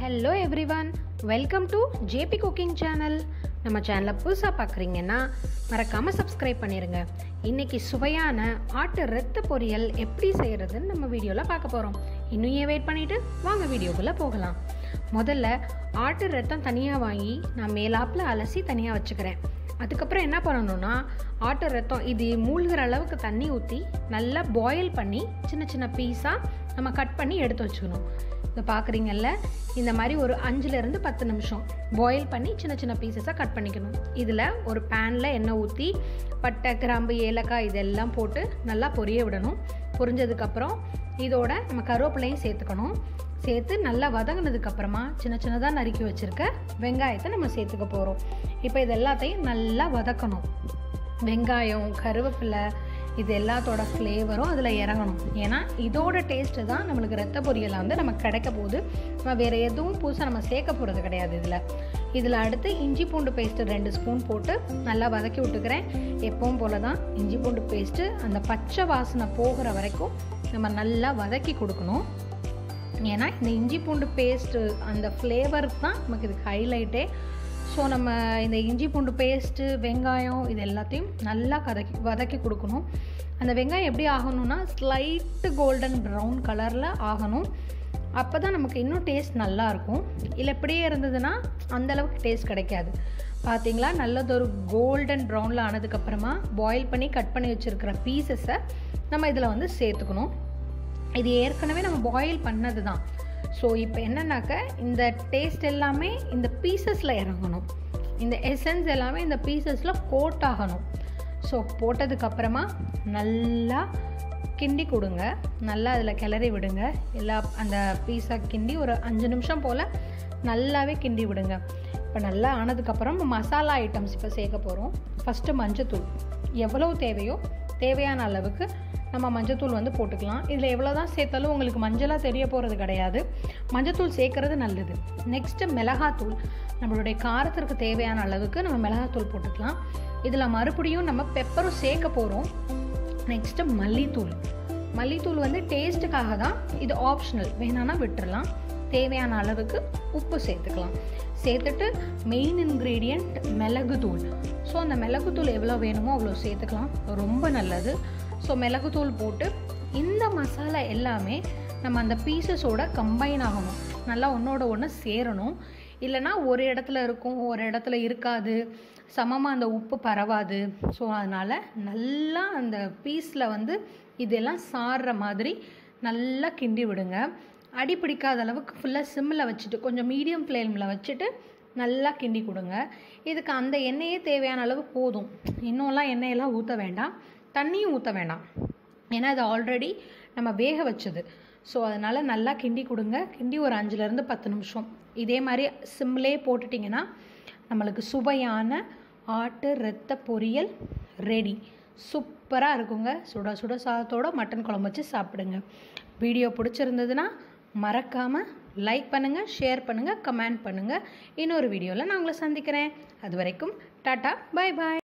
hello everyone welcome to JP cooking channel நம்ம சேனலை புதுசாக பார்க்குறீங்கன்னா மறக்காமல் சப்ஸ்கிரைப் பண்ணிடுங்க இன்றைக்கி சுவையான ஆட்டு ரத்த பொரியல் எப்படி செய்கிறதுன்னு நம்ம வீடியோவில் பார்க்க போகிறோம் இன்னும் ஏன் வெயிட் பண்ணிவிட்டு வாங்க வீடியோக்குள்ளே போகலாம் முதல்ல ஆட்டு ரத்தம் தனியாக வாங்கி நான் மேலாப்பில் அலசி தனியாக வச்சுக்கிறேன் அதுக்கப்புறம் என்ன பண்ணணும்னா ஆட்டு ரத்தம் இது மூழ்கிற அளவுக்கு தண்ணி ஊற்றி நல்லா பாயில் பண்ணி சின்ன சின்ன பீஸாக நம்ம கட் பண்ணி எடுத்து வச்சுக்கணும் இதை பார்க்குறீங்கல்ல இந்த மாதிரி ஒரு அஞ்சுலேருந்து பத்து நிமிஷம் பாயில் பண்ணி சின்ன சின்ன பீசஸாக கட் பண்ணிக்கணும் இதில் ஒரு பேனில் எண்ணெய் ஊற்றி பட்டை கிராம்பு ஏலக்காய் இதெல்லாம் போட்டு நல்லா பொரிய விடணும் பொரிஞ்சதுக்கப்புறம் இதோட நம்ம கருவேப்பிலையும் சேர்த்துக்கணும் சேர்த்து நல்லா வதங்கினதுக்கப்புறமா சின்ன சின்னதாக நறுக்கி வச்சுருக்க வெங்காயத்தை நம்ம சேர்த்துக்க போகிறோம் இப்போ இது எல்லாத்தையும் நல்லா வதக்கணும் வெங்காயம் கருவேப்பிலை இது எல்லாத்தோட ஃப்ளேவரும் அதில் இறங்கணும் ஏன்னா இதோட டேஸ்ட்டு தான் நம்மளுக்கு ரத்த பொரியலை வந்து நமக்கு கிடைக்க போகுது நம்ம வேறு எதுவும் புதுசாக நம்ம சேர்க்க போகிறது கிடையாது இதில் இதில் அடுத்து இஞ்சி பூண்டு பேஸ்ட்டு ரெண்டு ஸ்பூன் போட்டு நல்லா வதக்கி விட்டுக்கிறேன் எப்பவும் போல தான் இஞ்சி பூண்டு பேஸ்ட்டு அந்த பச்சை வாசனை போகிற வரைக்கும் நம்ம நல்லா வதக்கி கொடுக்கணும் ஏன்னா இந்த இஞ்சி பூண்டு பேஸ்ட்டு அந்த ஃப்ளேவர் தான் நமக்கு இதுக்கு ஹைலைட்டே ஸோ நம்ம இந்த இஞ்சி பூண்டு பேஸ்ட்டு வெங்காயம் இது எல்லாத்தையும் நல்லா கதக்கி வதக்கி கொடுக்கணும் அந்த வெங்காயம் எப்படி ஆகணும்னா ஸ்லைட்டு கோல்டன் ப்ரௌன் கலரில் ஆகணும் அப்போ தான் நமக்கு இன்னும் டேஸ்ட் நல்லாயிருக்கும் இல்லை இப்படியே இருந்ததுன்னா அந்தளவுக்கு டேஸ்ட் கிடைக்காது பார்த்தீங்களா நல்லதொரு கோல்டன் ப்ரௌனில் ஆனதுக்கப்புறமா பாயில் பண்ணி கட் பண்ணி வச்சுருக்கிற பீசஸை நம்ம இதில் வந்து சேர்த்துக்கணும் இது ஏற்கனவே நம்ம பாயில் பண்ணது தான் ஸோ இப்போ என்னன்னாக்க இந்த டேஸ்ட் எல்லாமே இந்த பீசஸில் இறங்கணும் இந்த எசன்ஸ் எல்லாமே இந்த பீசஸில் கோட் ஆகணும் ஸோ போட்டதுக்கப்புறமா நல்லா கிண்டி கொடுங்க நல்லா அதில் கிளறி விடுங்க எல்லா அந்த பீஸா கிண்டி ஒரு அஞ்சு நிமிஷம் போல் நல்லாவே கிண்டி விடுங்க இப்போ நல்லா ஆனதுக்கப்புறம் மசாலா ஐட்டம்ஸ் இப்போ சேர்க்க போகிறோம் ஃபஸ்ட்டு மஞ்சத்தூள் எவ்வளோ தேவையோ தேவையான அளவுக்கு நம்ம மஞ்சத்தூள் வந்து போட்டுக்கலாம் இதில் எவ்வளோ தான் சேர்த்தாலும் உங்களுக்கு மஞ்சளாக தெரிய போகிறது கிடையாது மஞ்சத்தூள் சேர்க்குறது நல்லது நெக்ஸ்ட்டு மிளகாத்தூள் நம்மளுடைய காரத்திற்கு தேவையான அளவுக்கு நம்ம மிளகாத்தூள் போட்டுக்கலாம் இதில் மறுபடியும் நம்ம பெப்பரும் சேர்க்க போகிறோம் நெக்ஸ்ட்டு மல்லித்தூள் மல்லித்தூள் வந்து டேஸ்ட்டுக்காக தான் இது ஆப்ஷனல் வேணான்னா விட்டுறலாம் தேவையான அளவுக்கு உப்பு சேர்த்துக்கலாம் சேர்த்துட்டு மெயின் இன்க்ரீடியண்ட் மிளகுத்தூள் ஸோ அந்த மிளகுத்தூள் எவ்வளோ வேணுமோ அவ்வளோ சேர்த்துக்கலாம் ரொம்ப நல்லது ஸோ மிளகுத்தூள் போட்டு இந்த மசாலா எல்லாமே நம்ம அந்த பீசஸோட கம்பைன் ஆகணும் நல்லா ஒன்றோட ஒன்று சேரணும் இல்லைனா ஒரு இடத்துல இருக்கும் ஒரு இடத்துல இருக்காது சமமாக அந்த உப்பு பரவாது ஸோ அதனால் நல்லா அந்த பீஸில் வந்து இதெல்லாம் சாறுற மாதிரி நல்லா கிண்டி விடுங்க அடி பிடிக்காத அளவுக்கு ஃபுல்லாக சிம்மில் வச்சுட்டு கொஞ்சம் மீடியம் ஃப்ளேமில் வச்சுட்டு நல்லா கிண்டி கொடுங்க இதுக்கு அந்த எண்ணெயே தேவையான அளவு போதும் இன்னும்லாம் எண்ணெயெல்லாம் ஊற்ற வேண்டாம் தண்ணியும் ஊற்ற வேண்டாம் ஏன்னா இது ஆல்ரெடி நம்ம வேக வச்சது ஸோ அதனால் நல்லா கிண்டி கொடுங்க கிண்டி ஒரு அஞ்சுலேருந்து பத்து நிமிஷம் இதே மாதிரி சிம்லே போட்டுட்டிங்கன்னா நம்மளுக்கு சுவையான ஆட்டு ரத்த பொரியல் ரெடி சூப்பராக இருக்குங்க சுட சுட சாதத்தோட மட்டன் குழம்பு வச்சு சாப்பிடுங்க வீடியோ பிடிச்சிருந்ததுன்னா மறக்காமல் லைக் பண்ணுங்கள் ஷேர் பண்ணுங்கள் கமெண்ட் பண்ணுங்கள் இன்னொரு வீடியோவில் நான் உங்களை சந்திக்கிறேன் அது வரைக்கும் டாட்டா பாய் பாய்